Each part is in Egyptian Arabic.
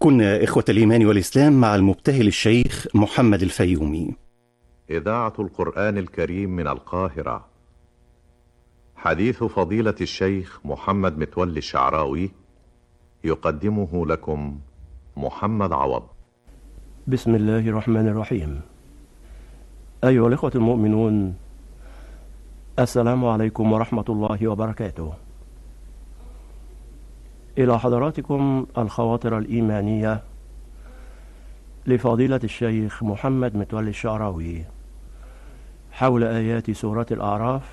كنا إخوة الإيمان والإسلام مع المبتهل الشيخ محمد الفيومي إذاعة القرآن الكريم من القاهرة حديث فضيلة الشيخ محمد متولي الشعراوي يقدمه لكم محمد عوض بسم الله الرحمن الرحيم أيها الإخوة المؤمنون السلام عليكم ورحمة الله وبركاته إلى حضراتكم الخواطر الإيمانية لفضيلة الشيخ محمد متولي الشعراوي حول آيات سورة الأعراف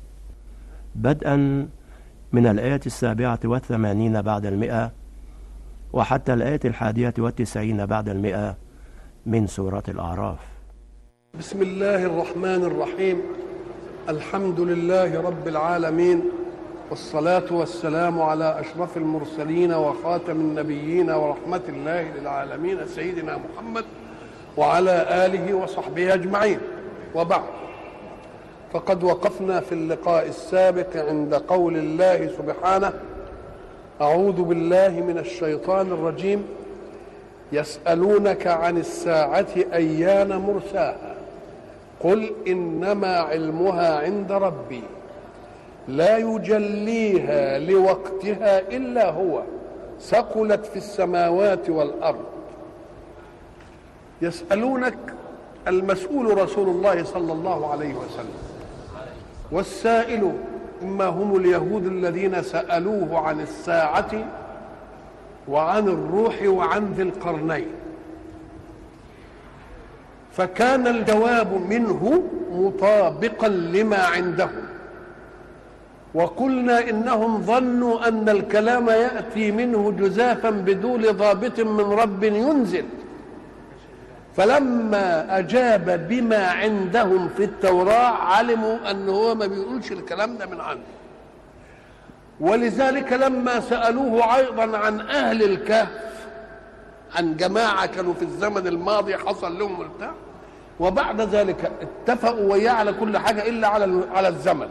بدءا من الآية السابعة والثمانين بعد المئة وحتى الآية الحادية والتسعين بعد المئة من سورة الأعراف بسم الله الرحمن الرحيم الحمد لله رب العالمين والصلاة والسلام على أشرف المرسلين وخاتم النبيين ورحمة الله للعالمين سيدنا محمد وعلى آله وصحبه أجمعين وبعد فقد وقفنا في اللقاء السابق عند قول الله سبحانه أعوذ بالله من الشيطان الرجيم يسألونك عن الساعة أيان مرساها قل إنما علمها عند ربي لا يجليها لوقتها الا هو ثقلت في السماوات والارض يسالونك المسؤول رسول الله صلى الله عليه وسلم والسائل اما هم اليهود الذين سالوه عن الساعه وعن الروح وعن ذي القرنين فكان الجواب منه مطابقا لما عندهم وقلنا انهم ظنوا ان الكلام ياتي منه جزافا بدون ضابط من رب ينزل فلما اجاب بما عندهم في التوراه علموا ان هو ما بيقولش الكلام ده من عنده ولذلك لما سالوه ايضا عن اهل الكهف عن جماعه كانوا في الزمن الماضي حصل لهم البتاع وبعد ذلك اتفقوا وياه على كل حاجه الا على على الزمن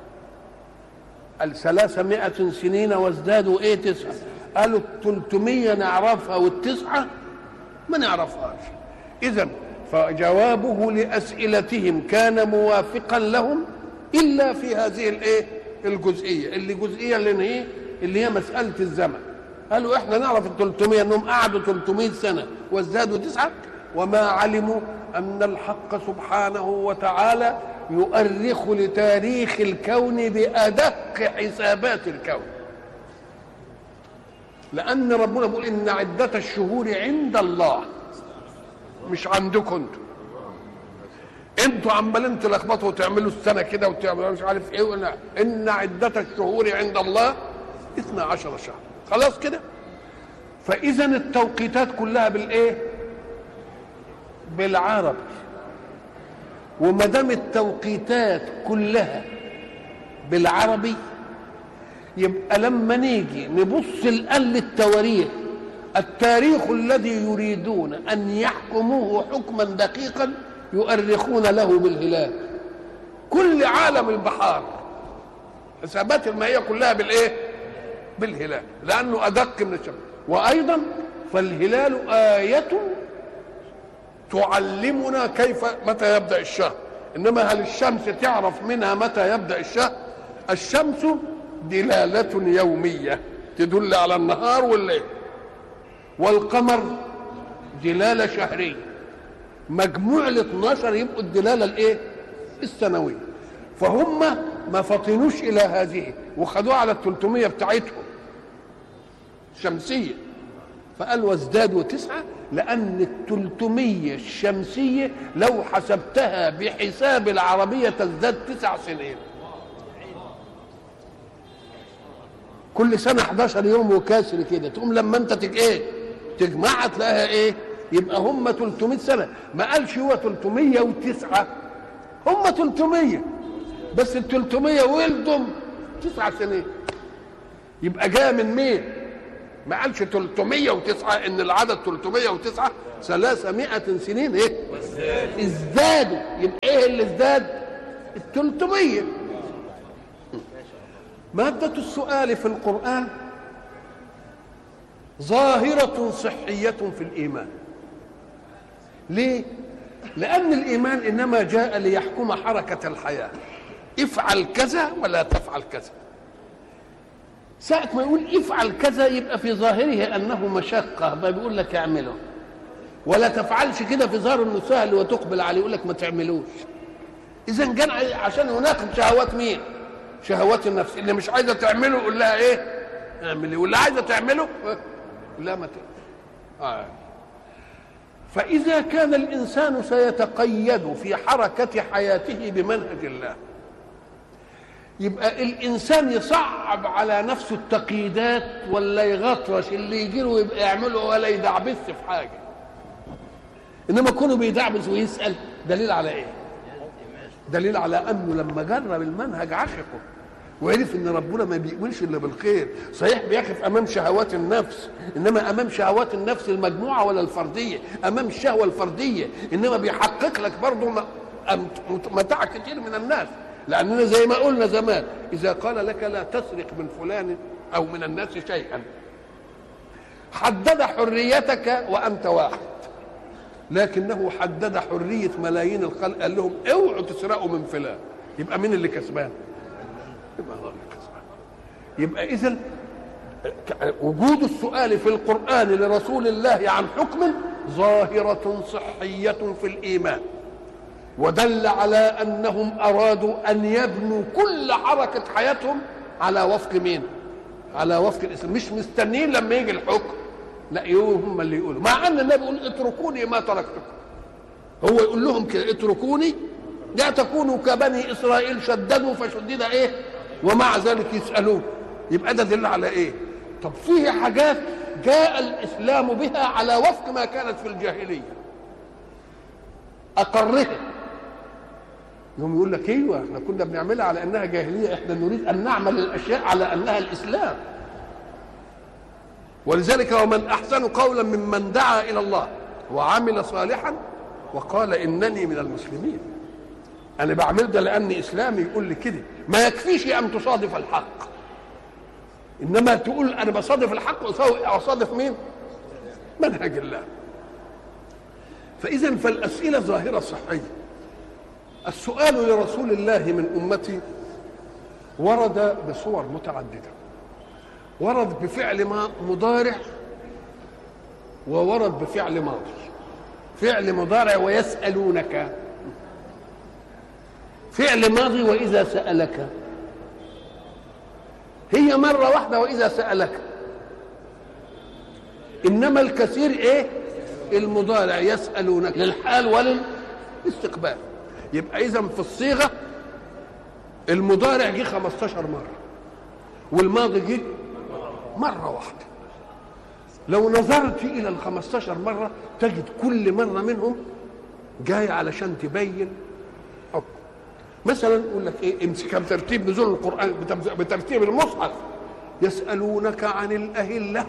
الثلاثمائة سنين وازدادوا ايه تسعة قالوا التلتمية نعرفها والتسعة ما نعرفهاش اذا فجوابه لأسئلتهم كان موافقا لهم إلا في هذه الايه الجزئية اللي جزئية اللي هي اللي هي مسألة الزمن قالوا احنا نعرف ال 300 انهم قعدوا 300 سنة وازدادوا تسعة وما علموا أن الحق سبحانه وتعالى يؤرخ لتاريخ الكون بأدق حسابات الكون لأن ربنا بيقول إن عدة الشهور عند الله مش عندكم انتوا انتوا عمالين تلخبطوا وتعملوا السنة كده وتعملوا مش عارف ايه ولا إن عدة الشهور عند الله 12 شهر خلاص كده فإذا التوقيتات كلها بالإيه؟ بالعربي وما دام التوقيتات كلها بالعربي يبقى لما نيجي نبص الآن للتواريخ التاريخ الذي يريدون أن يحكموه حكما دقيقا يؤرخون له بالهلال كل عالم البحار حسابات المائية كلها بالإيه؟ بالهلال لأنه أدق من الشمس وأيضا فالهلال آية تعلمنا كيف متى يبدا الشهر انما هل الشمس تعرف منها متى يبدا الشهر الشمس دلاله يوميه تدل على النهار والليل والقمر دلاله شهريه مجموع ال 12 يبقوا الدلاله الايه السنويه فهم ما فطنوش الى هذه وخدوها على ال 300 بتاعتهم شمسيه فقال وازدادوا تسعه لأن التلتمية الشمسية لو حسبتها بحساب العربية تزداد تسع سنين كل سنة 11 يوم وكاسر كده تقوم لما انت تج ايه تجمعها تلاقيها ايه يبقى هم 300 سنة ما قالش هو 309 هم 300 بس ال 300 ولدهم تسع سنين يبقى جايه من مين؟ ما قالش 309 ان العدد 309 300 سنين ايه ازدادوا يبقى ايه اللي ازداد ال 300 مادة السؤال في القرآن ظاهرة صحية في الإيمان ليه؟ لأن الإيمان إنما جاء ليحكم حركة الحياة افعل كذا ولا تفعل كذا ساعة ما يقول افعل كذا يبقى في ظاهره أنه مشقة ما بيقول لك اعمله ولا تفعلش كده في ظاهر انه سهل وتقبل عليه يقول لك ما تعملوش اذا كان عشان يناقض شهوات مين شهوات النفس اللي مش عايزه تعمله يقول لها ايه اعملي واللي عايزه تعمله لا ما ت... آه. فإذا كان الإنسان سيتقيد في حركة حياته بمنهج الله يبقى الإنسان يصعب على نفسه التقييدات ولا يغطرش اللي يجي له يبقى يعمله ولا يدعبس في حاجة إنما كونه بيدعبس ويسأل دليل على إيه؟ دليل على أنه لما جرب المنهج عشقه وعرف ان ربنا ما بيقولش الا بالخير صحيح بيقف امام شهوات النفس انما امام شهوات النفس المجموعه ولا الفرديه امام الشهوه الفرديه انما بيحقق لك برضه متاع كتير من الناس لاننا زي ما قلنا زمان اذا قال لك لا تسرق من فلان او من الناس شيئا حدد حريتك وانت واحد لكنه حدد حريه ملايين الخلق قال لهم اوعوا تسرقوا من فلان يبقى مين اللي كسبان؟ يبقى الله اللي كسبان يبقى اذا وجود السؤال في القران لرسول الله عن حكم ظاهره صحيه في الايمان ودل على انهم ارادوا ان يبنوا كل حركه حياتهم على وفق مين؟ على وفق الاسلام مش مستنيين لما يجي الحكم لا هم اللي يقولوا مع ان النبي يقول اتركوني ما تركتكم هو يقول لهم كده اتركوني لا تكونوا كبني اسرائيل شددوا فشدد ايه ومع ذلك يسالون يبقى ده دليل على ايه طب فيه حاجات جاء الاسلام بها على وفق ما كانت في الجاهليه اقرها يوم يقول لك ايوه احنا كنا بنعملها على انها جاهليه احنا نريد ان نعمل الاشياء على انها الاسلام ولذلك ومن احسن قولا ممن دعا الى الله وعمل صالحا وقال انني من المسلمين انا بعمل ده لان اسلامي يقول لي كده ما يكفيش ان تصادف الحق انما تقول انا بصادف الحق اصادف مين منهج الله فاذا فالاسئله ظاهره صحيه السؤال لرسول الله من امتي ورد بصور متعدده ورد بفعل مضارع وورد بفعل ماضي فعل مضارع ويسألونك فعل ماضي وإذا سألك هي مرة واحدة وإذا سألك إنما الكثير إيه المضارع يسألونك للحال وللاستقبال يبقى إذا في الصيغة المضارع جه 15 مرة والماضي جه مرة واحدة لو نظرت إلى ال 15 مرة تجد كل مرة منهم جاي علشان تبين حكم مثلا يقول لك ايه امسك بترتيب نزول القرآن بترتيب المصحف يسألونك عن الأهلة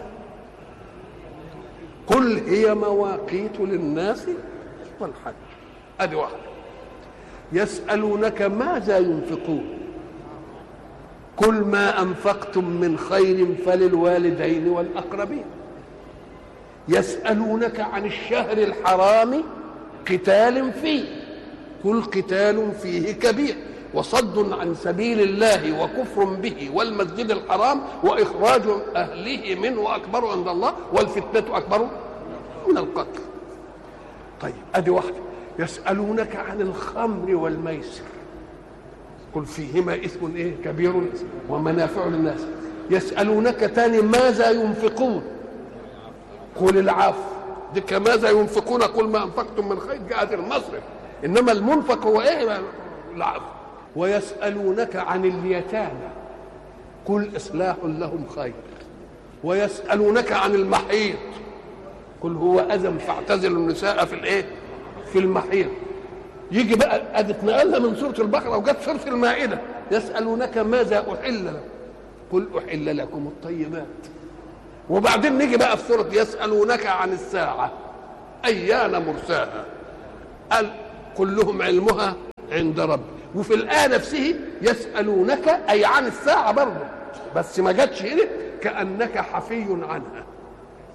قل هي مواقيت للناس والحج ادي واحدة يسألونك ماذا ينفقون كل ما أنفقتم من خير فللوالدين والأقربين يسألونك عن الشهر الحرام قتال فيه كل قتال فيه كبير وصد عن سبيل الله وكفر به والمسجد الحرام وإخراج أهله منه أكبر عند الله والفتنة أكبر من القتل طيب أدي واحدة يسألونك عن الخمر والميسر قل فيهما إثم إيه كبير ومنافع للناس يسألونك تاني ماذا ينفقون قل العفو دي ماذا ينفقون قل ما أنفقتم من خير جاءت المصرف إنما المنفق هو إيه العفو ويسألونك عن اليتامى قل إصلاح لهم خير ويسألونك عن المحيط قل هو أذى فاعتزلوا النساء في الإيه في المحيط يجي بقى ادي اتنقلنا من سوره البقره وجت سوره المائده يسالونك ماذا احل لكم قل احل لكم الطيبات وبعدين نيجي بقى في سوره يسالونك عن الساعه ايان مرساها قال كلهم علمها عند رب وفي الايه نفسه يسالونك اي عن الساعه برضه بس ما جاتش هنا كانك حفي عنها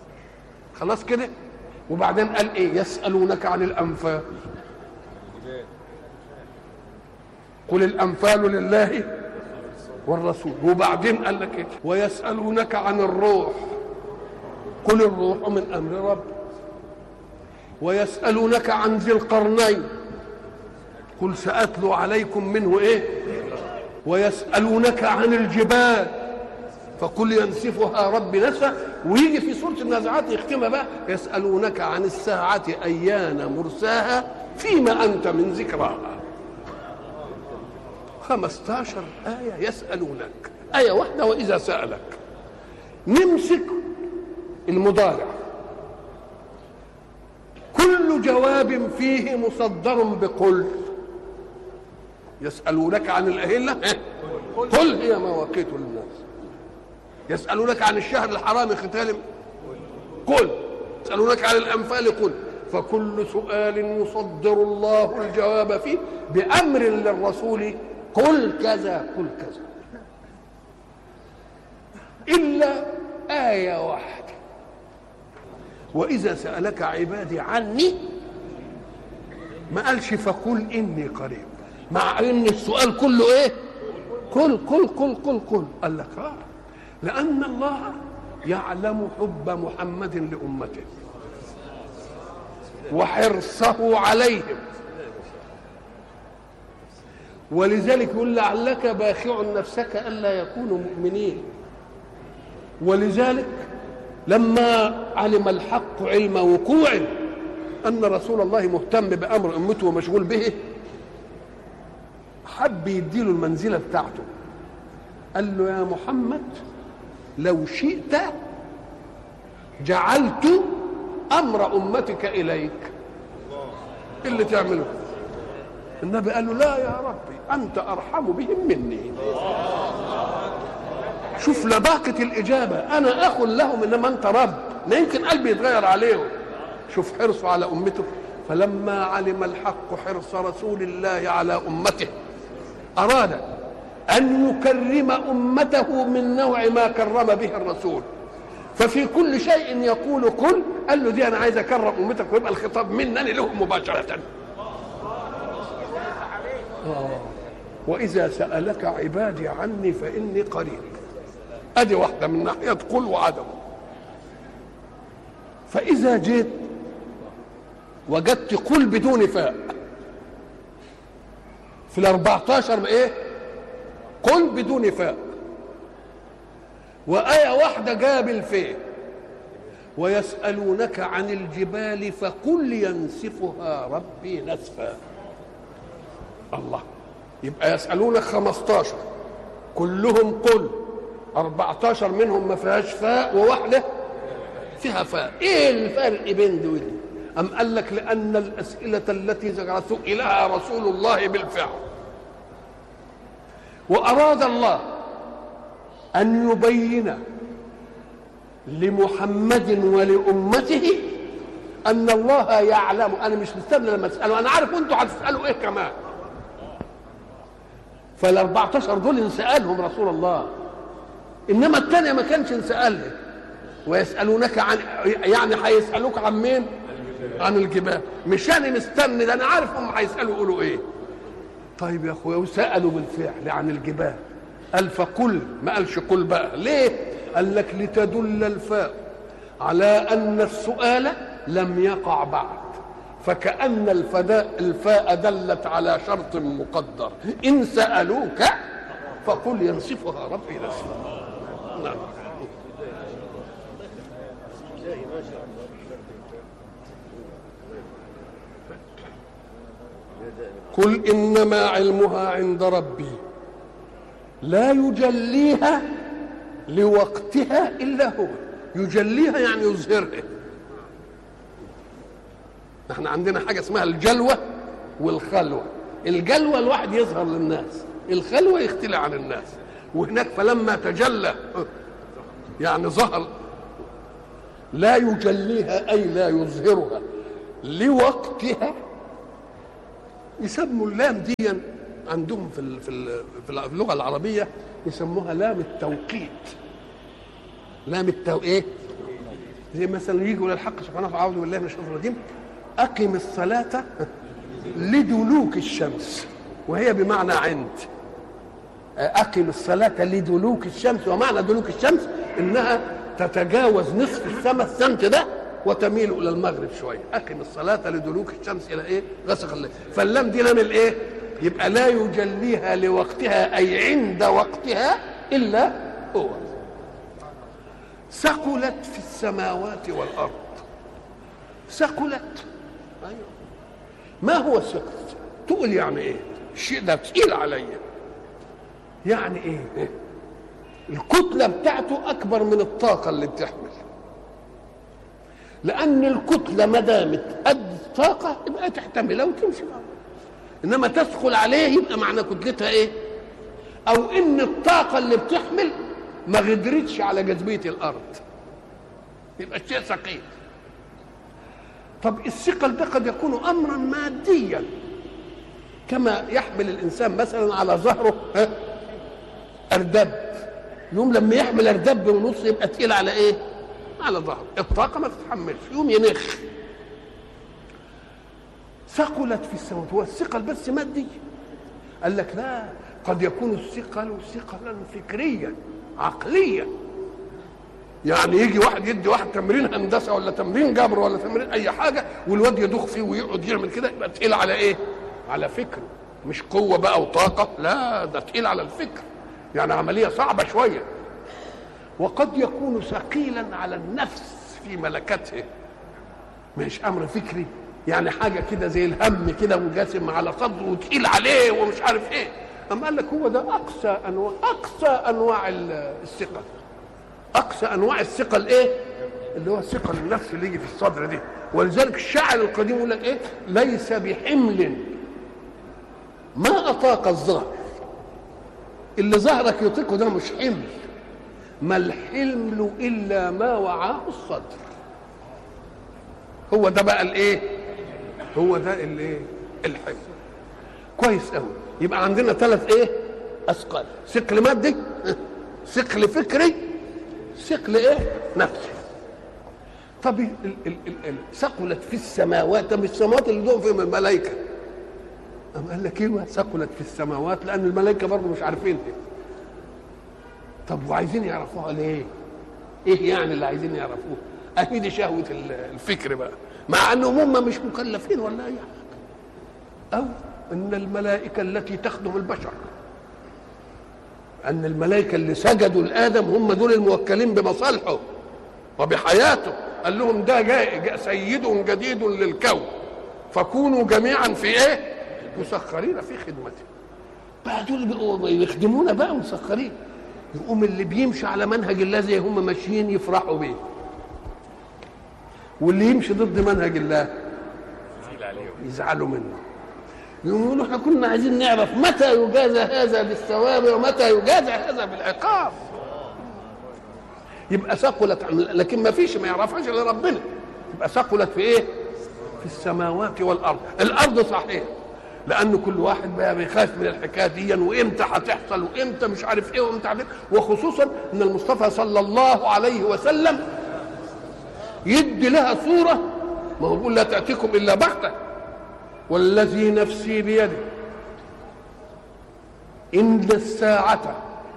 خلاص كده وبعدين قال ايه يسالونك عن الانفال قل الانفال لله والرسول وبعدين قال لك ايه ويسالونك عن الروح قل الروح من امر رب ويسالونك عن ذي القرنين قل ساتلو عليكم منه ايه ويسالونك عن الجبال فقل ينسفها ربي نسفا ويجي في سوره النازعات يختمها بقى يسالونك عن الساعه ايان مرساها فيما انت من ذكراها 15 آية يسألونك آية واحدة وإذا سألك نمسك المضارع كل جواب فيه مصدر بقل يسألونك عن الأهلة قل هي مواقيت للناس يسألونك عن الشهر الحرام ختال قل يسألونك عن الأنفال قل فكل سؤال يصدر الله الجواب فيه بأمر للرسول قل كذا قل كذا إلا آية واحدة وإذا سألك عبادي عني ما قالش فقل إني قريب مع إن السؤال كله إيه قل قل قل قل قل قال لك آه لأن الله يعلم حب محمد لأمته وحرصه عليهم ولذلك يقول لعلك باخع نفسك الا يكونوا مؤمنين ولذلك لما علم الحق علم وقوع ان رسول الله مهتم بامر امته ومشغول به حب يديله المنزله بتاعته قال له يا محمد لو شئت جعلت امر امتك اليك إيه اللي تعمله النبي قال له لا يا ربي انت ارحم بهم مني شوف لباقة الإجابة أنا أخ لهم إنما أنت رب ما يمكن قلبي يتغير عليهم شوف حرصه على أمته فلما علم الحق حرص رسول الله على أمته أراد أن يكرم أمته من نوع ما كرم به الرسول ففي كل شيء يقول كل قال له دي أنا عايز أكرم أمتك ويبقى الخطاب منني لهم مباشرة وإذا سألك عبادي عني فإني قريب أدي واحدة من ناحية قل وعدم فإذا جيت وجدت قل بدون فاء في الأربعتاشر إيه قل بدون فاء وآية واحدة جاب الفاء ويسألونك عن الجبال فقل ينسفها ربي نسفا الله يبقى يسألونك 15 كلهم قل 14 منهم ما فيهاش فاء وواحدة فيها فاء ايه الفرق بين دول أم قال لك لأن الأسئلة التي سئلها رسول الله بالفعل وأراد الله أن يبين لمحمد ولأمته أن الله يعلم أنا مش مستني لما أسأله أنا عارف أنتوا هتسألوا إيه كمان فال 14 دول انسألهم رسول الله انما الثانيه ما كانش انسألها ويسالونك عن يعني هيسالوك عن مين؟ عن الجبال مش انا مستني ده انا عارف هم هيسالوا يقولوا ايه طيب يا اخويا وسالوا بالفعل عن الجبال قال فقل ما قالش قل بقى ليه؟ قال لك لتدل الفاء على ان السؤال لم يقع بعد فكأن الفداء الفاء دلت على شرط مقدر إن سألوك فقل ينصفها ربي نصفا نعم قل إنما علمها عند ربي لا يجليها لوقتها إلا هو يجليها يعني يظهرها احنا عندنا حاجه اسمها الجلوه والخلوه الجلوه الواحد يظهر للناس الخلوه يختلع عن الناس وهناك فلما تجلى يعني ظهر لا يجليها اي لا يظهرها لوقتها يسموا اللام دي عندهم في في في اللغه العربيه يسموها لام التوقيت لام التو ايه زي مثلا يجي يقول الحق سبحانه وتعالى اعوذ بالله من الشيطان الرجيم اقم الصلاه لدلوك الشمس وهي بمعنى عند اقم الصلاه لدلوك الشمس ومعنى دلوك الشمس انها تتجاوز نصف السماء السمت ده وتميل الى المغرب شويه اقم الصلاه لدلوك الشمس الى ايه غسق الليل فاللام دي لام الايه يبقى لا يجليها لوقتها اي عند وقتها الا هو ثقلت في السماوات والارض ثقلت ايوه ما هو الثقل تقول يعني ايه الشيء ده تقيل عليا يعني ايه الكتله بتاعته اكبر من الطاقه اللي بتحمل لان الكتله ما دامت قد الطاقه يبقى تحتملها وتمشي معها انما تدخل عليه يبقى معنى كتلتها ايه او ان الطاقه اللي بتحمل ما غدرتش على جاذبيه الارض يبقى الشيء ثقيل طب الثقل ده قد يكون امرا ماديا كما يحمل الانسان مثلا على ظهره ها اردب يوم لما يحمل اردب ونص يبقى تقيل على ايه على ظهره الطاقه ما تتحملش يوم ينخ ثقلت في السماوات هو الثقل بس مادي قال لك لا قد يكون الثقل ثقلا فكريا عقليا يعني يجي واحد يدي واحد تمرين هندسه ولا تمرين جبر ولا تمرين اي حاجه والواد يدوخ فيه ويقعد يعمل كده يبقى تقيل على ايه؟ على فكره مش قوه بقى وطاقه لا ده تقيل على الفكر يعني عمليه صعبه شويه وقد يكون ثقيلا على النفس في ملكته مش امر فكري يعني حاجه كده زي الهم كده وجاسم على صدره وتقيل عليه ومش عارف ايه اما قال لك هو ده اقصى انواع اقصى انواع الثقه اقصى انواع الثقل ايه اللي هو الثقل النفسي اللي يجي في الصدر دي ولذلك الشاعر القديم يقول لك ايه ليس بحمل ما اطاق الظهر اللي ظهرك يطيقه ده مش حمل ما الحمل الا ما وعاه الصدر هو ده بقى الايه هو ده الايه الحمل كويس قوي يبقى عندنا ثلاث ايه اثقال ثقل مادي ثقل فكري ثقل ايه نفسي طب ال- ال- ال- ال- ثقلت في السماوات طب السماوات اللي دول فيهم الملائكه أم قال لك ايوه ثقلت في السماوات لان الملائكه برضه مش عارفين ايه طب وعايزين يعرفوها ليه ايه يعني اللي عايزين يعرفوه اهي دي شهوه ال- الفكر بقى مع انهم هم مش مكلفين ولا اي حاجه او ان الملائكه التي تخدم البشر ان الملائكه اللي سجدوا لادم هم دول الموكلين بمصالحه وبحياته قال لهم ده جاء جاء سيد جديد للكون فكونوا جميعا في ايه مسخرين في خدمته بقى دول بقوا يخدمونا بقى مسخرين يقوم اللي بيمشي على منهج الله زي هم ماشيين يفرحوا بيه واللي يمشي ضد منهج الله يزعلوا منه يقولوا احنا كنا عايزين نعرف متى يجازى هذا بالثواب ومتى يجازى هذا بالعقاب يبقى ثقلت عن- لكن ما فيش ما يعرفهاش الا ربنا يبقى ثقلت في ايه في السماوات والارض الارض صحيح لان كل واحد بقى بيخاف من الحكايه دي وامتى هتحصل وامتى مش عارف ايه وامتى عارف إيه. وخصوصا ان المصطفى صلى الله عليه وسلم يدي لها صوره ما هو بيقول لا تاتيكم الا بغته والذي نفسي بيده ان الساعه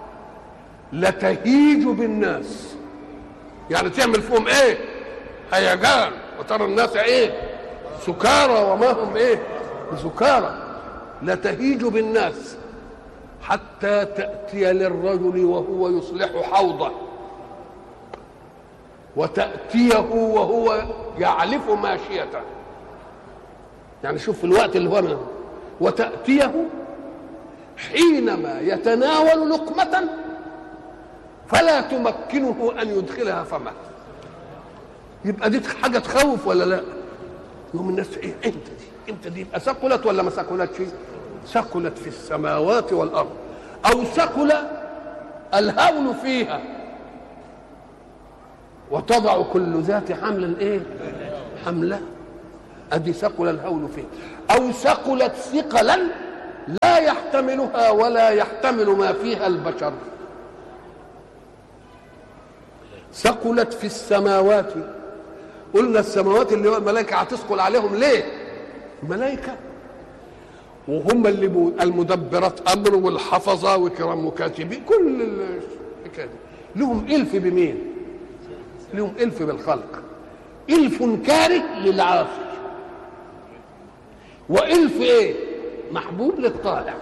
لتهيج بالناس يعني تعمل فيهم ايه هيجان وترى الناس ايه سكارى وما هم ايه بسكارى لتهيج بالناس حتى تأتي للرجل وهو يصلح حوضه وتأتيه وهو يعلف ماشيته يعني شوف في الوقت اللي هو منه وتأتيه حينما يتناول لقمة فلا تمكنه أن يدخلها فمه يبقى دي حاجة تخوف ولا لا يوم الناس ايه امتى دي امتى دي يبقى ثقلت ولا ما ثقلتش ثقلت في السماوات والارض او ثقل الهول فيها وتضع كل ذات حمل ايه حملها ادي ثقل الهول فيها او ثقلت ثقلا لا يحتملها ولا يحتمل ما فيها البشر ثقلت في السماوات قلنا السماوات اللي هو الملائكه هتثقل عليهم ليه ملائكه وهم اللي بو المدبرات امر والحفظه وكرام وكاتبين كل الحكايه دي لهم الف بمين لهم الف بالخلق الف كاره للعاصي والف ايه محبوب للطائع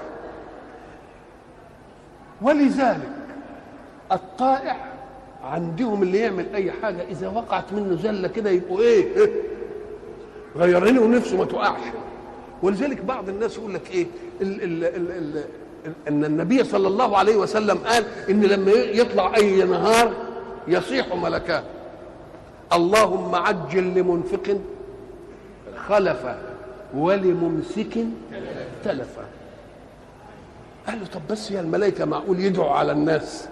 ولذلك الطائع عندهم اللي يعمل اي حاجه اذا وقعت منه زله كده يبقوا ايه غيرينه ونفسه ما تقعش ولذلك بعض الناس يقول لك ايه ال ال ال ال ان النبي صلى الله عليه وسلم قال ان لما يطلع اي نهار يصيح ملكان اللهم عجل لمنفق خلفا ولممسك تلفا قال له طب بس يا الملائكه معقول يدعوا على الناس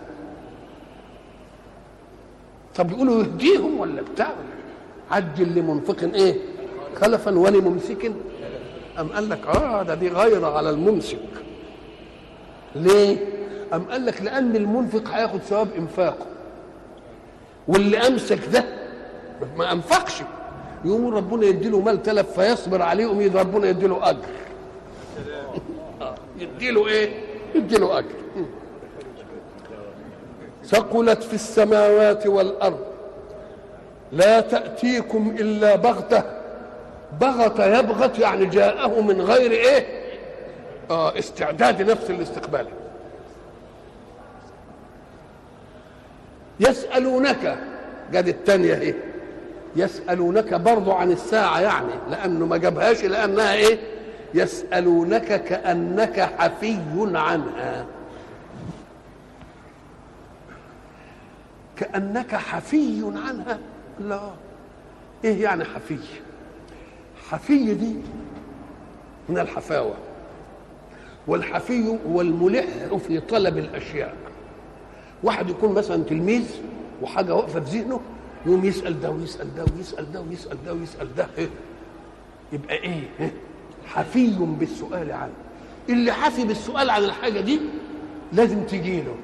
طب يقولوا يهديهم ولا بتاع عجل لمنفق ايه خلفا ولممسك أم قال لك اه ده دي غيرة على الممسك ليه أم قال لك لأن المنفق هياخد ثواب إنفاقه واللي أمسك ده ما أنفقش يقوم ربنا يديله مال تلف فيصبر عليه يقوم ربنا يديله أجر يديله إيه يديله أجر ثقلت في السماوات والأرض لا تأتيكم إلا بغتة بغت يبغت يعني جاءه من غير إيه آه استعداد نفس الاستقبال يسألونك جد الثانية اهي يسألونك برضو عن الساعة يعني لأنه ما جابهاش لأنها إيه يسألونك كأنك حفي عنها كأنك حفي عنها لا إيه يعني حفي حفي دي من الحفاوة والحفي هو الملح في طلب الأشياء واحد يكون مثلا تلميذ وحاجة واقفة في ذهنه يقوم يسأل ده ويسأل ده ويسأل ده ويسأل ده ويسأل ده إيه؟ يبقى إيه؟ إيه؟ حفي بالسؤال عنه اللي حفي بالسؤال عن الحاجة دي لازم تجي له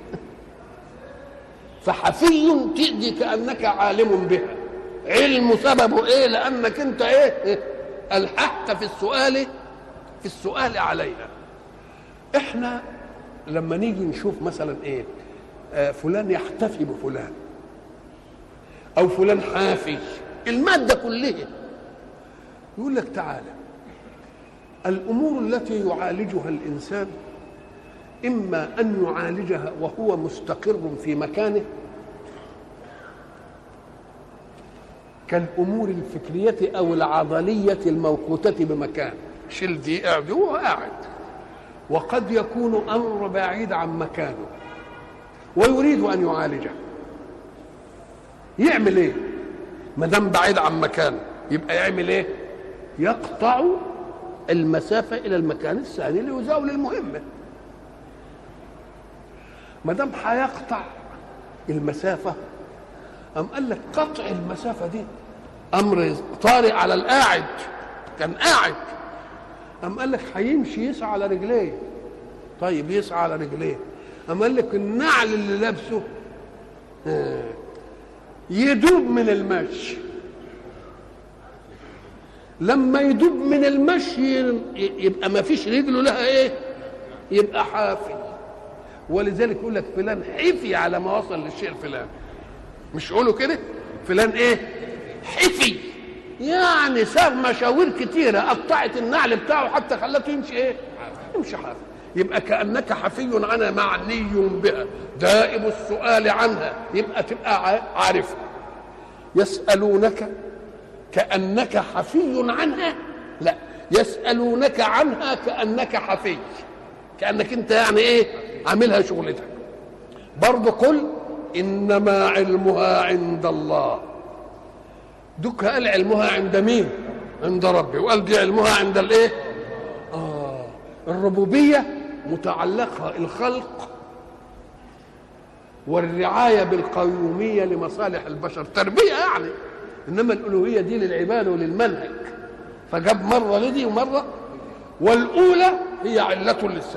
فحفي تأتي كأنك عالم بها علم سببه ايه لانك انت ايه الحقت في السؤال في السؤال عليها احنا لما نيجي نشوف مثلا ايه آه فلان يحتفي بفلان او فلان حافي الماده كلها يقول لك تعالى الامور التي يعالجها الانسان اما ان يعالجها وهو مستقر في مكانه كالامور الفكريه او العضليه الموقوته بمكان شيل دي قاعد هو قاعد وقد يكون امر بعيد عن مكانه ويريد ان يعالجه يعمل ايه ما دام بعيد عن مكانه يبقى يعمل ايه يقطع المسافه الى المكان الثاني ليزاول المهمه ما دام هيقطع المسافه أم قال لك قطع المسافة دي أمر طارئ على القاعد كان قاعد أم قال لك هيمشي يسعى على رجليه طيب يسعى على رجليه أم قال لك النعل اللي لابسه يدوب من المشي لما يدوب من المشي يبقى ما فيش رجله لها ايه يبقى حافي ولذلك يقول لك فلان حفي على ما وصل للشيء الفلاني مش يقولوا كده فلان ايه حفي يعني ساب مشاوير كتيرة قطعت النعل بتاعه حتى خلته يمشي ايه يمشي حافي يبقى كأنك حفي عنها معني بها دائم السؤال عنها يبقى تبقى عارفها يسألونك كأنك حفي عنها لا يسألونك عنها كأنك حفي كأنك انت يعني ايه عاملها شغلتك برضه قل انما علمها عند الله دوك قال علمها عند مين عند ربي وقال دي علمها عند الايه اه الربوبيه متعلقه الخلق والرعايه بالقيوميه لمصالح البشر تربيه يعني انما الالوهيه دي للعباده وللمنهج فجاب مره لدي ومره والاولى هي عله للسبب